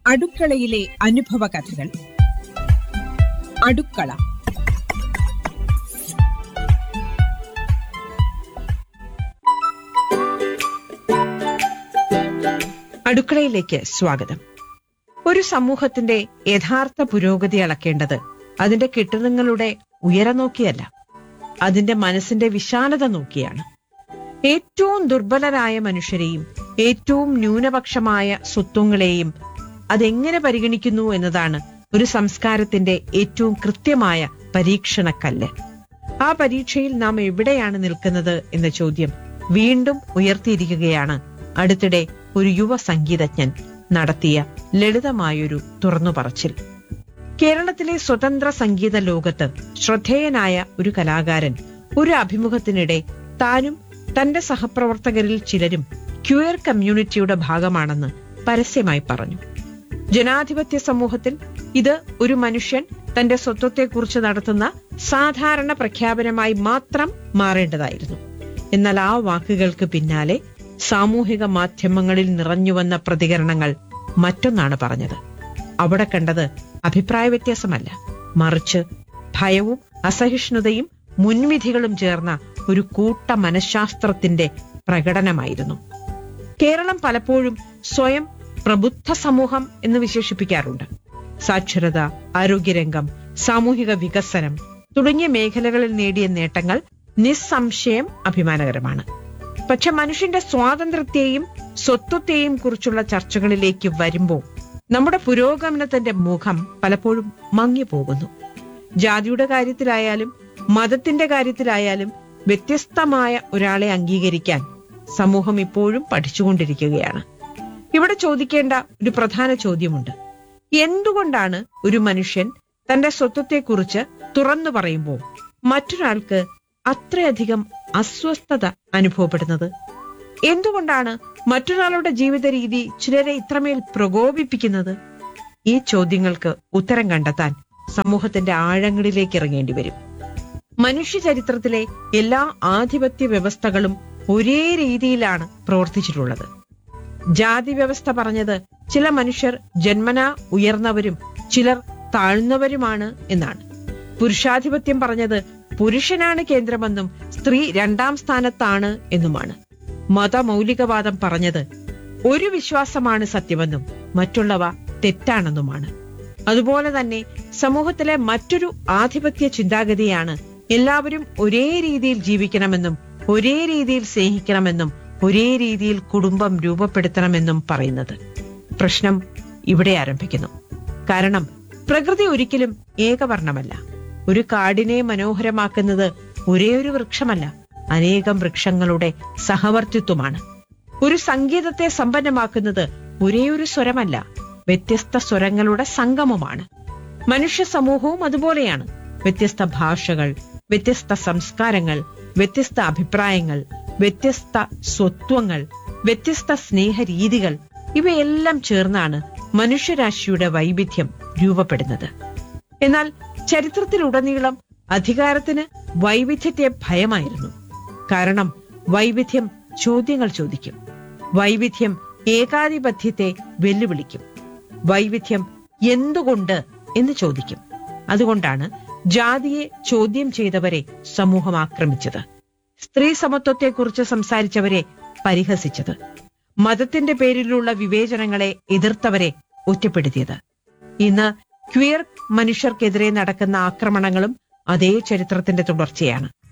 അടുക്കളയിലെ അനുഭവ കഥകൾ അടുക്കള അടുക്കളയിലേക്ക് സ്വാഗതം ഒരു സമൂഹത്തിന്റെ യഥാർത്ഥ പുരോഗതി അളക്കേണ്ടത് അതിന്റെ കെട്ടിടങ്ങളുടെ ഉയരം നോക്കിയല്ല അതിന്റെ മനസ്സിന്റെ വിശാലത നോക്കിയാണ് ഏറ്റവും ദുർബലരായ മനുഷ്യരെയും ഏറ്റവും ന്യൂനപക്ഷമായ സ്വത്വങ്ങളെയും അതെങ്ങനെ പരിഗണിക്കുന്നു എന്നതാണ് ഒരു സംസ്കാരത്തിന്റെ ഏറ്റവും കൃത്യമായ പരീക്ഷണക്കല്ല് ആ പരീക്ഷയിൽ നാം എവിടെയാണ് നിൽക്കുന്നത് എന്ന ചോദ്യം വീണ്ടും ഉയർത്തിയിരിക്കുകയാണ് അടുത്തിടെ ഒരു യുവ സംഗീതജ്ഞൻ നടത്തിയ ലളിതമായൊരു തുറന്നുപറച്ചിൽ കേരളത്തിലെ സ്വതന്ത്ര സംഗീത ലോകത്ത് ശ്രദ്ധേയനായ ഒരു കലാകാരൻ ഒരു അഭിമുഖത്തിനിടെ താനും തന്റെ സഹപ്രവർത്തകരിൽ ചിലരും ക്യൂയർ കമ്മ്യൂണിറ്റിയുടെ ഭാഗമാണെന്ന് പരസ്യമായി പറഞ്ഞു ജനാധിപത്യ സമൂഹത്തിൽ ഇത് ഒരു മനുഷ്യൻ തന്റെ സ്വത്വത്തെക്കുറിച്ച് നടത്തുന്ന സാധാരണ പ്രഖ്യാപനമായി മാത്രം മാറേണ്ടതായിരുന്നു എന്നാൽ ആ വാക്കുകൾക്ക് പിന്നാലെ സാമൂഹിക മാധ്യമങ്ങളിൽ നിറഞ്ഞുവന്ന പ്രതികരണങ്ങൾ മറ്റൊന്നാണ് പറഞ്ഞത് അവിടെ കണ്ടത് അഭിപ്രായ വ്യത്യാസമല്ല മറിച്ച് ഭയവും അസഹിഷ്ണുതയും മുൻവിധികളും ചേർന്ന ഒരു കൂട്ട മനഃശാസ്ത്രത്തിന്റെ പ്രകടനമായിരുന്നു കേരളം പലപ്പോഴും സ്വയം പ്രബുദ്ധ സമൂഹം എന്ന് വിശേഷിപ്പിക്കാറുണ്ട് സാക്ഷരത ആരോഗ്യരംഗം സാമൂഹിക വികസനം തുടങ്ങിയ മേഖലകളിൽ നേടിയ നേട്ടങ്ങൾ നിസ്സംശയം അഭിമാനകരമാണ് പക്ഷെ മനുഷ്യന്റെ സ്വാതന്ത്ര്യത്തെയും സ്വത്വത്തെയും കുറിച്ചുള്ള ചർച്ചകളിലേക്ക് വരുമ്പോൾ നമ്മുടെ പുരോഗമനത്തിന്റെ മുഖം പലപ്പോഴും മങ്ങിപ്പോകുന്നു ജാതിയുടെ കാര്യത്തിലായാലും മതത്തിന്റെ കാര്യത്തിലായാലും വ്യത്യസ്തമായ ഒരാളെ അംഗീകരിക്കാൻ സമൂഹം ഇപ്പോഴും പഠിച്ചുകൊണ്ടിരിക്കുകയാണ് ഇവിടെ ചോദിക്കേണ്ട ഒരു പ്രധാന ചോദ്യമുണ്ട് എന്തുകൊണ്ടാണ് ഒരു മനുഷ്യൻ തന്റെ സ്വത്വത്തെക്കുറിച്ച് തുറന്നു പറയുമ്പോൾ മറ്റൊരാൾക്ക് അത്രയധികം അസ്വസ്ഥത അനുഭവപ്പെടുന്നത് എന്തുകൊണ്ടാണ് മറ്റൊരാളുടെ ജീവിത രീതി ചിലരെ ഇത്രമേൽ പ്രകോപിപ്പിക്കുന്നത് ഈ ചോദ്യങ്ങൾക്ക് ഉത്തരം കണ്ടെത്താൻ സമൂഹത്തിന്റെ ആഴങ്ങളിലേക്ക് ഇറങ്ങേണ്ടി വരും മനുഷ്യ ചരിത്രത്തിലെ എല്ലാ ആധിപത്യ വ്യവസ്ഥകളും ഒരേ രീതിയിലാണ് പ്രവർത്തിച്ചിട്ടുള്ളത് ജാതി വ്യവസ്ഥ പറഞ്ഞത് ചില മനുഷ്യർ ജന്മനാ ഉയർന്നവരും ചിലർ താഴ്ന്നവരുമാണ് എന്നാണ് പുരുഷാധിപത്യം പറഞ്ഞത് പുരുഷനാണ് കേന്ദ്രമെന്നും സ്ത്രീ രണ്ടാം സ്ഥാനത്താണ് എന്നുമാണ് മതമൗലികവാദം പറഞ്ഞത് ഒരു വിശ്വാസമാണ് സത്യമെന്നും മറ്റുള്ളവ തെറ്റാണെന്നുമാണ് അതുപോലെ തന്നെ സമൂഹത്തിലെ മറ്റൊരു ആധിപത്യ ചിന്താഗതിയാണ് എല്ലാവരും ഒരേ രീതിയിൽ ജീവിക്കണമെന്നും ഒരേ രീതിയിൽ സ്നേഹിക്കണമെന്നും ഒരേ രീതിയിൽ കുടുംബം രൂപപ്പെടുത്തണമെന്നും പറയുന്നത് പ്രശ്നം ഇവിടെ ആരംഭിക്കുന്നു കാരണം പ്രകൃതി ഒരിക്കലും ഏകവർണ്ണമല്ല ഒരു കാടിനെ മനോഹരമാക്കുന്നത് ഒരേ ഒരു വൃക്ഷമല്ല അനേകം വൃക്ഷങ്ങളുടെ സഹവർത്തിത്വമാണ് ഒരു സംഗീതത്തെ സമ്പന്നമാക്കുന്നത് ഒരേ ഒരു സ്വരമല്ല വ്യത്യസ്ത സ്വരങ്ങളുടെ സംഗമമാണ് മനുഷ്യ സമൂഹവും അതുപോലെയാണ് വ്യത്യസ്ത ഭാഷകൾ വ്യത്യസ്ത സംസ്കാരങ്ങൾ വ്യത്യസ്ത അഭിപ്രായങ്ങൾ വ്യത്യസ്ത സ്വത്വങ്ങൾ വ്യത്യസ്ത സ്നേഹരീതികൾ ഇവയെല്ലാം ചേർന്നാണ് മനുഷ്യരാശിയുടെ വൈവിധ്യം രൂപപ്പെടുന്നത് എന്നാൽ ചരിത്രത്തിലുടനീളം അധികാരത്തിന് വൈവിധ്യത്തെ ഭയമായിരുന്നു കാരണം വൈവിധ്യം ചോദ്യങ്ങൾ ചോദിക്കും വൈവിധ്യം ഏകാധിപത്യത്തെ വെല്ലുവിളിക്കും വൈവിധ്യം എന്തുകൊണ്ട് എന്ന് ചോദിക്കും അതുകൊണ്ടാണ് ജാതിയെ ചോദ്യം ചെയ്തവരെ സമൂഹം ആക്രമിച്ചത് സ്ത്രീ സമത്വത്തെക്കുറിച്ച് സംസാരിച്ചവരെ പരിഹസിച്ചത് മതത്തിന്റെ പേരിലുള്ള വിവേചനങ്ങളെ എതിർത്തവരെ ഒറ്റപ്പെടുത്തിയത് ഇന്ന് ക്വിയർ മനുഷ്യർക്കെതിരെ നടക്കുന്ന ആക്രമണങ്ങളും അതേ ചരിത്രത്തിന്റെ തുടർച്ചയാണ്